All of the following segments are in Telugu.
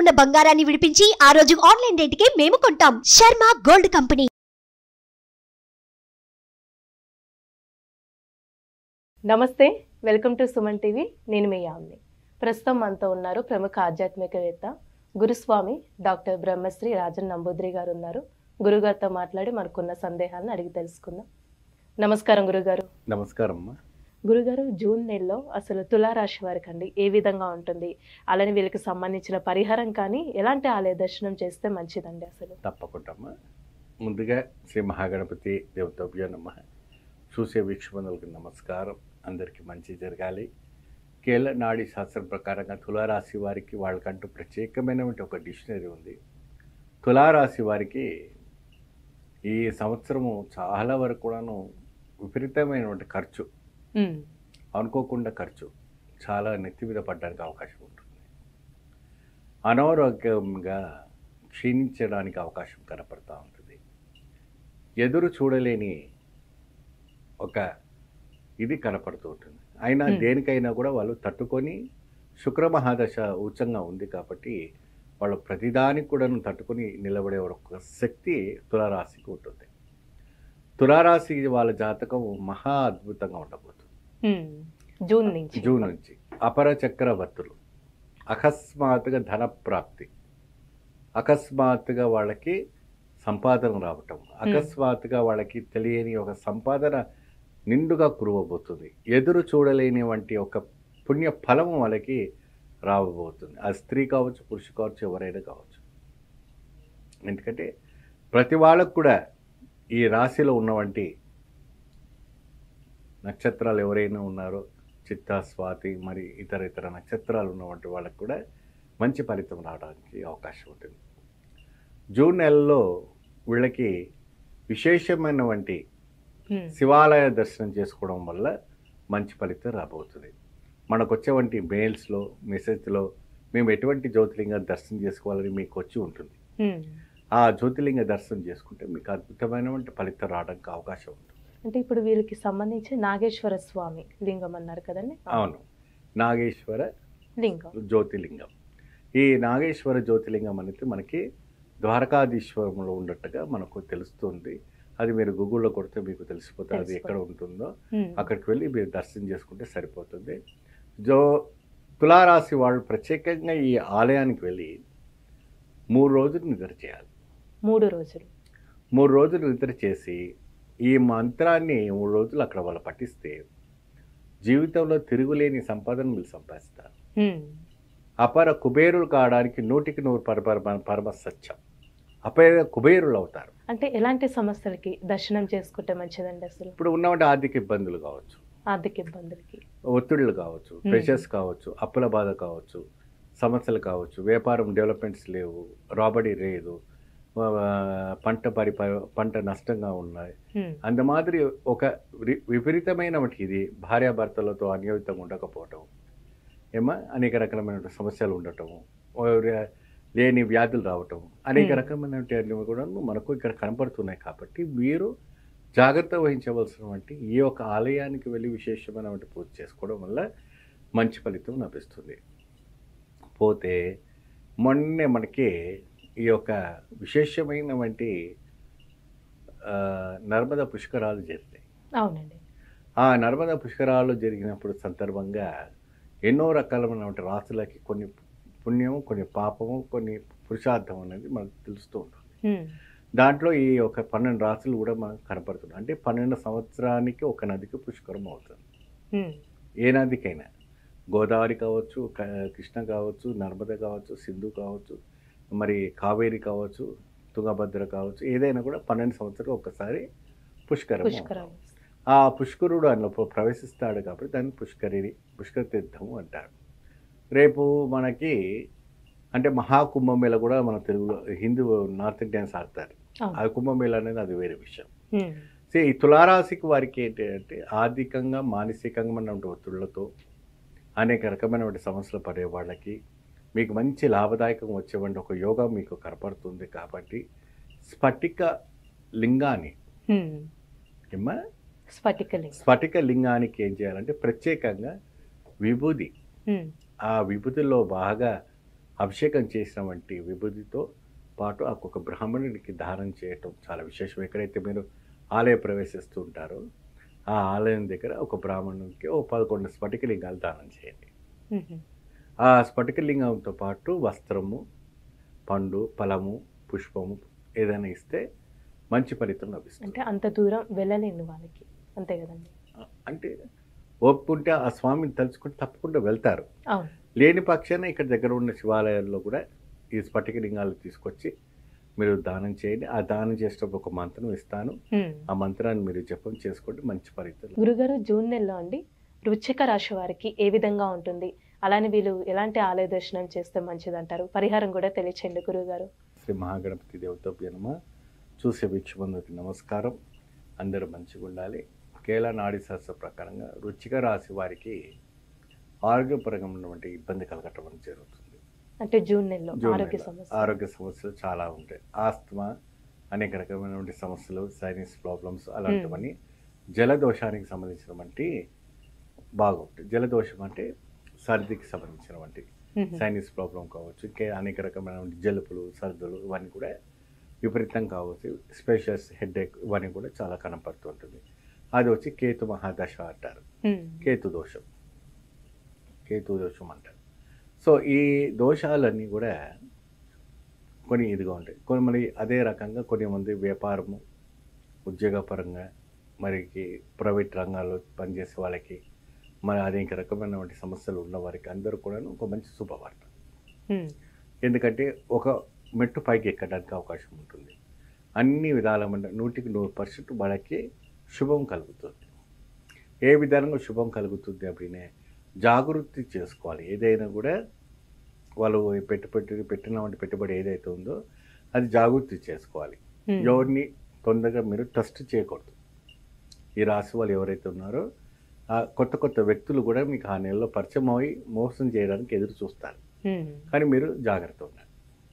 ఉన్న బంగారాన్ని విడిపించి ఆ రోజు ఆన్లైన్ రేటుకే మేము కొంటాం శర్మ గోల్డ్ కంపెనీ నమస్తే వెల్కమ్ టు సుమన్ టీవీ నేను మీ యామ్ని ప్రస్తుతం మనతో ఉన్నారు ప్రముఖ ఆధ్యాత్మికవేత్త గురుస్వామి డాక్టర్ బ్రహ్మశ్రీ రాజన్ నంబూద్రి గారు ఉన్నారు గురుగారితో మాట్లాడి మనకున్న సందేహాలను అడిగి తెలుసుకుందాం నమస్కారం గురుగారు నమస్కారం అమ్మా గురుగారు జూన్ నెలలో అసలు తులారాశి వారికి అండి ఏ విధంగా ఉంటుంది అలానే వీళ్ళకి సంబంధించిన పరిహారం కానీ ఎలాంటి ఆలయ దర్శనం చేస్తే మంచిదండి అసలు తప్పకుండా అమ్మా ముందుగా శ్రీ మహాగణపతి దేవతభ్యో నమ చూసే వీక్షకులకు నమస్కారం అందరికీ మంచి జరగాలి కేరళ నాడీ శాస్త్రం ప్రకారంగా తులారాశి వారికి వాళ్ళకంటూ ప్రత్యేకమైనటువంటి ఒక డిక్షనరీ ఉంది తులారాశి వారికి ఈ సంవత్సరము చాలా వరకు కూడాను విపరీతమైనటువంటి ఖర్చు ఉమ్, అనుకోకుండా ఖర్చు చాలా నెత్తి మీద పడడానికి అవకాశం ఉంటుంది అనారోగ్యంగా క్షీణించడానికి అవకాశం కనపడతా ఉంటుంది ఎదురు చూడలేని ఒక ఇది కనపడుతూ ఉంటుంది అయినా Hmm. దేనికైనా కూడా వాళ్ళు తట్టుకొని శుక్ర మహాదశ ఉచ్చంగా ఉంది కాబట్టి వాళ్ళు ప్రతిదానికి కూడా తట్టుకొని నిలబడే ఒక శక్తి తులారాశికి ఉంటుంది తులారాశి వాళ్ళ జాతకం మహా అద్భుతంగా ఉండబోతుంది ఉమ్, జూన్ నుంచి జూన్ నుంచి అపర చక్రవర్తులు అకస్మాత్తుగా ధన ప్రాప్తి అకస్మాత్తుగా వాళ్ళకి సంపాదన రావటం అకస్మాత్తుగా వాళ్ళకి తెలియని ఒక సంపాదన నిండుగా కురవబోతుంది ఎదురు చూడలేని వంటి ఒక పుణ్య ఫలం వాళ్ళకి రావబోతుంది అది స్త్రీ కావచ్చు పురుషు కావచ్చు ఎవరైనా కావచ్చు ఎందుకంటే ప్రతి వాళ్ళకు కూడా ఈ రాశిలో ఉన్నవంటి నక్షత్రాలు ఎవరైనా ఉన్నారో చిత్తా స్వాతి మరి ఇతర ఇతర నక్షత్రాలు ఉన్నటువంటి వాళ్ళకి కూడా మంచి ఫలితం రావడానికి అవకాశం ఉంటుంది జూన్ నెలలో వీళ్ళకి విశేషమైన వంటి ఉమ్, శివాలయ దర్శనం చేసుకోవడం వల్ల మంచి ఫలితం రాబోతుంది మనకు వచ్చేవంటి మెయిల్స్లో మెసేజ్లో మేము ఎటువంటి జ్యోతిలింగ దర్శనం చేసుకోవాలని మీకు వచ్చి ఉంటుంది ఉమ్. ఆ జ్యోతిలింగ దర్శనం చేసుకుంటే మీకు అద్భుతమైనటువంటి ఫలితం రావడానికి అవకాశం ఉంటుంది అంటే ఇప్పుడు వీళ్ళకి సంబంధించి నాగేశ్వర స్వామి లింగం అన్నారు కదండి అవును నాగేశ్వర లింగం జ్యోతిలింగం ఈ నాగేశ్వర జ్యోతిలింగం అనేది మనకి ద్వారకాధీశ్వరంలో ఉన్నట్టుగా మనకు తెలుస్తుంది అది మీరు గూగుల్లో కొడితే మీకు తెలిసిపోతుంది అది ఎక్కడ ఉంటుందో ఉమ్, అక్కడికి వెళ్ళి మీరు దర్శనం చేసుకుంటే సరిపోతుంది జో తులారాశి వాళ్ళు ప్రత్యేకంగా ఈ ఆలయానికి వెళ్ళి మూడు రోజులు నిద్ర చేయాలి మూడు రోజులు మూడు రోజులు నిద్ర చేసి ఈ మంత్రాన్ని మూడు రోజులు అక్కడ వాళ్ళు పఠిస్తే జీవితంలో తిరుగులేని సంపాదన మీరు సంపాదిస్తారు ఉమ్, అపర కుబేరులు కావడానికి నూటికి నూరు పరపర పరమ సత్యం అపర కుబేరులు అవుతారు అంటే ఎలాంటి సమస్యలకి దర్శనం చేసుకుంటే మంచిదండి అసలు ఇప్పుడు ఉన్నటువంటి ఆర్థిక ఇబ్బందులు కావచ్చు ఆర్థిక ఇబ్బందులకి ఒత్తిళ్ళు కావచ్చు ప్రెషర్స్ కావచ్చు అప్పుల బాధ కావచ్చు సమస్యలు కావచ్చు వ్యాపారం డెవలప్మెంట్స్ లేవు రాబడి లేదు ఆ, పంట పరి పంట నష్టంగా ఉన్నాయి ఉమ్, అంత మాదిరి ఒక రి- విపరీతమైన వాటి ఇది భార్యాభర్తలతో అన్యోన్యతంగా ఉండకపోవటం ఏమా అనేక రకమైన సమస్యలు ఉండటం ఓ రే- లేని వ్యాధులు రావటం అనేక Hmm. రకమైనవి కూడా మనకు ఇక్కడ కనపడుతున్నాయి కాబట్టి మీరు జాగ్రత్త వహించవలసినటువంటి ఈ యొక్క ఆలయానికి వెళ్ళి విశేషమైనటువంటి పూజ చేసుకోవడం వల్ల మంచి ఫలితం లభిస్తుంది పోతే మొన్నే మనకి ఈ యొక్క విశేషమైనటువంటి ఆ, నర్మదా పుష్కరాలు జరిగాయి అవునండి ఆ నర్మదా పుష్కరాలు జరిగినప్పుడు సందర్భంగా ఎన్నో రకాలైనటువంటి రాసులకి కొన్ని పుణ్యము కొన్ని పాపము కొన్ని పురుషార్థం అనేది మనకు తెలుస్తూ ఉంటుంది ఉమ్, దాంట్లో ఈ ఒక పన్నెండు రాసులు కూడా మనకు కనపడుతున్నాయి అంటే పన్నెండు సంవత్సరానికి ఒక నదికి పుష్కరం అవుతుంది ఉమ్, ఏ నదికైనా గోదావరి కావచ్చు క- కృష్ణ కావచ్చు నర్మద కావచ్చు సింధు కావచ్చు మరి కావేరి కావచ్చు తుంగభద్ర కావచ్చు ఏదైనా కూడా పన్నెండు సంవత్సరాలు ఒకసారి పుష్కరం పుష్కరాలు ఆ పుష్కరుడు అందులో ప్ర- ప్రవేశిస్తాడు కాబట్టి దాన్ని పుష్కరిణి పుష్కర తీర్థము అంటారు రేపు మనకి అంటే మహాకుంభమేళ కూడా మన తెలుగులో హిందూ నార్త్ ఇండియన్స్ ఆడతారు అవును. ఆ కుంభమేళ అనేది అది వేరే విషయం ఉమ్, సో ఈ తులారాశికి వారికి ఏంటి అంటే ఆర్థికంగా మానసికంగా ఒత్తిళ్లతో అనేక రకమైనటువంటి సమస్యలు పడే వాళ్ళకి మీకు మంచి లాభదాయకం వచ్చేటువంటి ఒక యోగా మీకు కనపడుతుంది కాబట్టి స్ఫటిక లింగాన్ని ఉమ్, ఏమ్మా స్ఫటికలింగం స్ఫటిక లింగానికి ఏం చేయాలంటే ప్రత్యేకంగా విభూది ఉమ్, ఆ విభూతిలో బాగా అభిషేకం చేసిన వంటి విభూతితో పాటు ఆ ఒక బ్రాహ్మణుడికి దానం చేయటం చాలా విశేషం ఎక్కడైతే మీరు ఆలయ ప్రవేశిస్తూ ఉంటారో ఆ ఆలయం దగ్గర ఒక బ్రాహ్మణునికి ఓ పదకొండు స్ఫటికలింగాలు దానం చేయండి మ్మ్. ఆ స్ఫటికలింగంతో పాటు వస్త్రము పండు ఫలము పుష్పము ఏదైనా ఇస్తే మంచి ఫలితం లభిస్తుంది అంటే అంత దూరం వెళ్ళలేను వాళ్ళకి అంతే కదండి అంటే ఒప్పుకుంటే ఆ స్వామిని తలుచుకుంటే తప్పకుండా వెళ్తారు అవును లేని పక్షాన ఇక్కడ దగ్గర ఉన్న శివాలయాల్లో కూడా ఈ స్ఫటికలింగాలు తీసుకొచ్చి మీరు దానం చేయండి ఆ దానం చేసేటప్పుడు ఒక మంత్రం ఇస్తాను మ్మ్. ఆ మంత్రాన్ని మీరు జపం చేసుకోండి మంచి ఫలితం గురుగారు జూన్ నెలలో అండి వృశ్చిక రాశి వారికి ఏ విధంగా ఉంటుంది అలానే వీళ్ళు ఎలాంటి ఆలయ దర్శనం చేస్తే మంచిది అంటారు పరిహారం కూడా తెలియచేయండి గురుగారు శ్రీ మహాగణపతి దేవతభ్య నమ చూసే వీక్షబంధుకి నమస్కారం అందరూ మంచిగా ఉండాలి కేరళ నాడి శాస్త్ర ప్రకారంగా రుచిక రాశి వారికి ఆరోగ్యపరంగా ఉన్నటువంటి ఇబ్బంది కలగటం అనేది జరుగుతుంది అంటే జూన్ నెలలో జూన్ ఆరోగ్య నెల. సమస్య ఆరోగ్య సమస్యలు చాలా ఉంటాయి ఆస్తమా అనేక రకమైనటువంటి సమస్యలు సైనస్ ప్రాబ్లమ్స్ అలాంటివన్నీ జలదోషానికి సంబంధించినటువంటి బాగుంటాయి జలదోషం అంటే సర్దికి సంబంధించినటువంటి మ్మ్. సైనస్ ప్రాబ్లం కావచ్చు ఇంకే అనేక రకమైనటువంటి జలుపులు సర్దులు ఇవన్నీ కూడా విపరీతం కావచ్చు స్పెషల్స్ హెడ్ఏక్ ఇవన్నీ కూడా చాలా కనపడుతుంటుంది అది వచ్చి కేతు మహాదశ అంటారు మ్మ్. కేతు దోషం కేతు దోషం అంటారు సో ఈ దోషాలన్నీ కూడా కొన్ని ఇదిగా ఉంటాయి కొన్ని మరి అదే రకంగా కొన్ని మంది వ్యాపారము ఉద్యోగపరంగా మరి ప్రైవేట్ రంగాల్లో పనిచేసే వాళ్ళకి మరి అనేక రకమైనటువంటి సమస్యలు ఉన్న వారికి అందరూ కూడా ఒక మంచి శుభవార్త మ్మ్. ఎందుకంటే ఒక మెట్టు పైకి ఎక్కడానికి అవకాశం ఉంటుంది అన్ని విధాలమైన నూటికి నూరు పర్సెంట్ వాళ్ళకి శుభం కలుగుతుంది ఏ విధానంగా శుభం కలుగుతుంది అప్పుడే జాగృతి చేసుకోవాలి ఏదైనా కూడా వాళ్ళు పెట్టి పెట్టి పెట్టిన పెట్టుబడి ఏదైతే ఉందో అది జాగృతి చేసుకోవాలి మ్మ్. ఎవరిని తొందరగా మీరు ట్రస్ట్ చేయకూడదు ఈ రాశి వాళ్ళు ఎవరైతే ఉన్నారో ఆ కొత్త కొత్త వ్యక్తులు కూడా మీకు ఆ నెలలో పరిచయం అయి మోసం చేయడానికి ఎదురు చూస్తారు మ్మ్. కానీ మీరు జాగ్రత్త ఉండాలి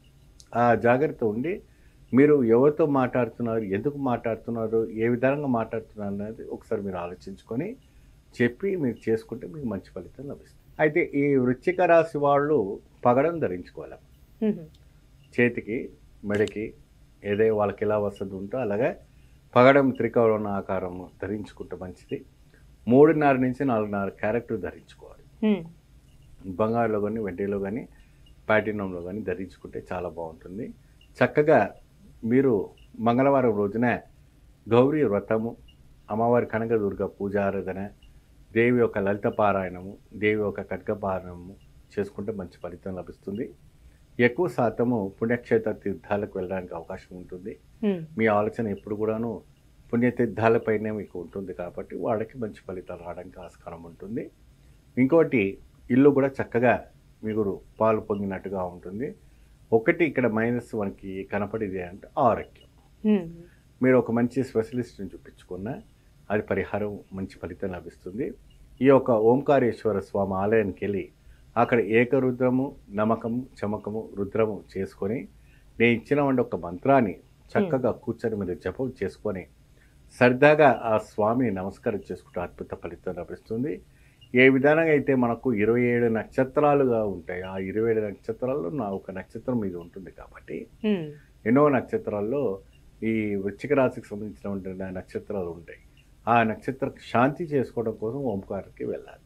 ఆ జాగ్రత్త ఉండి మీరు ఎవరితో మాట్లాడుతున్నారు ఎందుకు మాట్లాడుతున్నారు ఏ విధంగా మాట్లాడుతున్నారు అనేది ఒకసారి మీరు ఆలోచించుకొని చెప్పి మీరు చేసుకుంటే మీకు మంచి ఫలితం లభిస్తుంది అయితే ఈ వృశ్చిక రాశి వాళ్ళు పగడం ధరించుకోవాలి మ్మ్. చేతికి మెడకి ఏదే వాళ్ళకి ఎలా వసతి ఉంటో అలాగే పగడం త్రికోణ ఆకారం ధరించుకుంటే మంచిది మూడున్నర నుంచి నాలుగున్నర క్యారెక్టర్ ధరించుకోవాలి మ్మ్. బంగారులో కానీ వెండిలో కానీ ప్లాటినంలో కానీ ధరించుకుంటే చాలా బాగుంటుంది చక్కగా మీరు మంగళవారం రోజున గౌరీ వ్రతము అమ్మవారి కనకదుర్గ పూజారాధన దేవి యొక్క లలిత పారాయణము దేవి యొక్క ఖడ్గ పారాయణము చేసుకుంటే మంచి ఫలితం లభిస్తుంది ఎక్కువ శాతము పుణ్యక్షేత్ర తీర్థాలకు వెళ్ళడానికి అవకాశం ఉంటుంది మ్మ్. మీ ఆలోచన ఎప్పుడు కూడాను పుణ్యతీర్థాలపైనే మీకు ఉంటుంది కాబట్టి వాళ్ళకి మంచి ఫలితాలు రావడానికి ఆస్కారం ఉంటుంది ఇంకోటి ఇల్లు కూడా చక్కగా మీరు పాలు పొంగినట్టుగా ఉంటుంది ఒకటి ఇక్కడ మైనస్ మనకి కనపడేది అంటే ఆరోగ్యం మ్మ్. మీరు ఒక మంచి స్పెషలిస్ట్ని చూపించుకున్న అది పరిహారం మంచి ఫలితం లభిస్తుంది ఈ యొక్క ఓంకారేశ్వర స్వామి ఆలయానికి వెళ్ళి అక్కడ ఏకరుద్రము నమకము చమకము రుద్రము చేసుకొని నేను ఇచ్చినటువంటి ఒక మంత్రాన్ని చక్కగా కూర్చొని మీరు జపం చేసుకొని సరదాగా ఆ స్వామిని నమస్కారం చేసుకుంటే అద్భుత ఫలితం లభిస్తుంది ఏ విధానంగా అయితే మనకు ఇరవై ఏడు నక్షత్రాలుగా ఉంటాయి ఆ ఇరవై ఏడు నక్షత్రాల్లో నా ఒక నక్షత్రం మీద ఉంటుంది కాబట్టి మ్మ్. ఎన్నో నక్షత్రాల్లో ఈ వృశ్చిక రాశికి సంబంధించినటువంటి నా నక్షత్రాలు ఉంటాయి ఆ నక్షత్ర శాంతి చేసుకోవడం కోసం ఓంకారానికి వెళ్ళాలి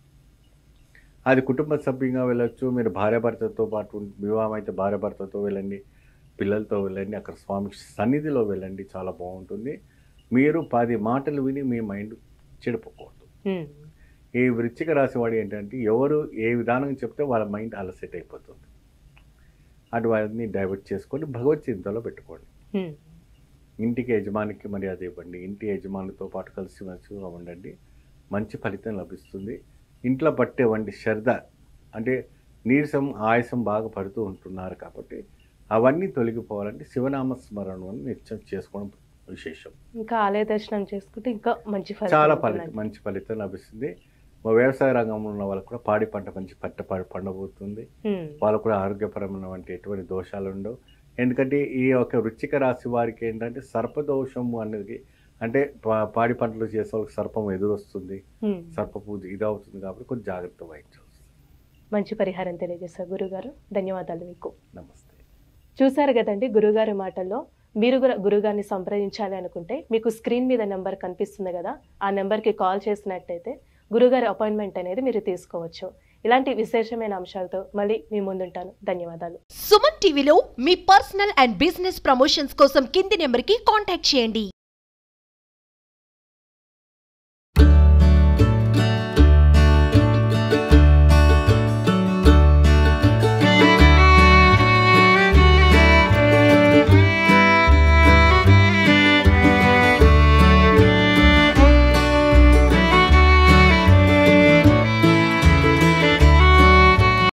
అది కుటుంబ సభ్యంగా వెళ్ళొచ్చు మీరు భార్యాభర్తతో పాటు ఉం- వివాహం అయితే భార్యాభర్తతో వెళ్ళండి పిల్లలతో వెళ్ళండి అక్కడ స్వామి సన్నిధిలో వెళ్ళండి చాలా బాగుంటుంది మీరు పది మాటలు విని మీ మైండ్ చెడిపోకూడదు మ్మ్. ఈ వృశ్చిక రాశి వాడు ఏంటంటే ఎవరు ఏ విధానం చెప్తే వాళ్ళ మైండ్ అలా సెట్ అయిపోతుంది అటు వారిని డైవర్ట్ చేసుకొని భగవత్ చింతలో పెట్టుకోండి మ్మ్. ఇంటికి యజమానికి మర్యాద ఇవ్వండి ఇంటి యజమానితో పాటు కలిసి మంచిగా ఉండండి మంచి ఫలితం లభిస్తుంది ఇంట్లో పట్టేవంటి శ్రద్ధ అంటే నీరసం ఆయాసం బాగా పడుతూ ఉంటున్నారు కాబట్టి అవన్నీ తొలగిపోవాలంటే శివనామ స్మరణను నిత్యం చేసుకోవడం విశేషం ఇంకా ఆలయ దర్శనం చేసుకుంటే ఇంకా మంచి ఫలితం చాలా ఉంటుందండి. ఫలితం మంచి ఫలితం లభిస్తుంది మా వ్యవసాయ రంగంలో ఉన్న వాళ్ళకు కూడా పాడి పంట మంచి పట్ట ప- పండబోతుంది మ్మ్. వాళ్ళకు కూడా ఆరోగ్యపరమైనటువంటి ఎటువంటి దోషాలు ఉండవు ఎందుకంటే ఈ యొక్క వృశ్చిక రాశి వారికి ఏంటంటే సర్పదోషము అనేది అంటే పా- పాడి పంటలు చేసే వాళ్ళకి సర్పం ఎదురొస్తుంది మ్మ్. సర్ప పూజ ఇది అవుతుంది కాబట్టి కొంచెం జాగ్రత్త వహించాల్సి మంచి పరిహారం తెలియజేశారు గురుగారు ధన్యవాదాలు మీకు నమస్తే చూశారు కదండి గురుగారి మాటల్లో మీరు కూడా గురుగారిని సంప్రదించాలి అనుకుంటే మీకు స్క్రీన్ మీద నెంబర్ కనిపిస్తుంది కదా ఆ నెంబర్కి కాల్ చేసినట్టయితే గురుగారి అపాయింట్మెంట్ అనేది మీరు తీసుకోవచ్చు ఇలాంటి విశేషమైన అంశాలతో మళ్ళీ మీ ముందుంటాను ధన్యవాదాలు సుమన్ టీవీలో మీ పర్సనల్ అండ్ బిజినెస్ ప్రమోషన్స్ కోసం కింది నెంబర్కి కాంటాక్ట్ చేయండి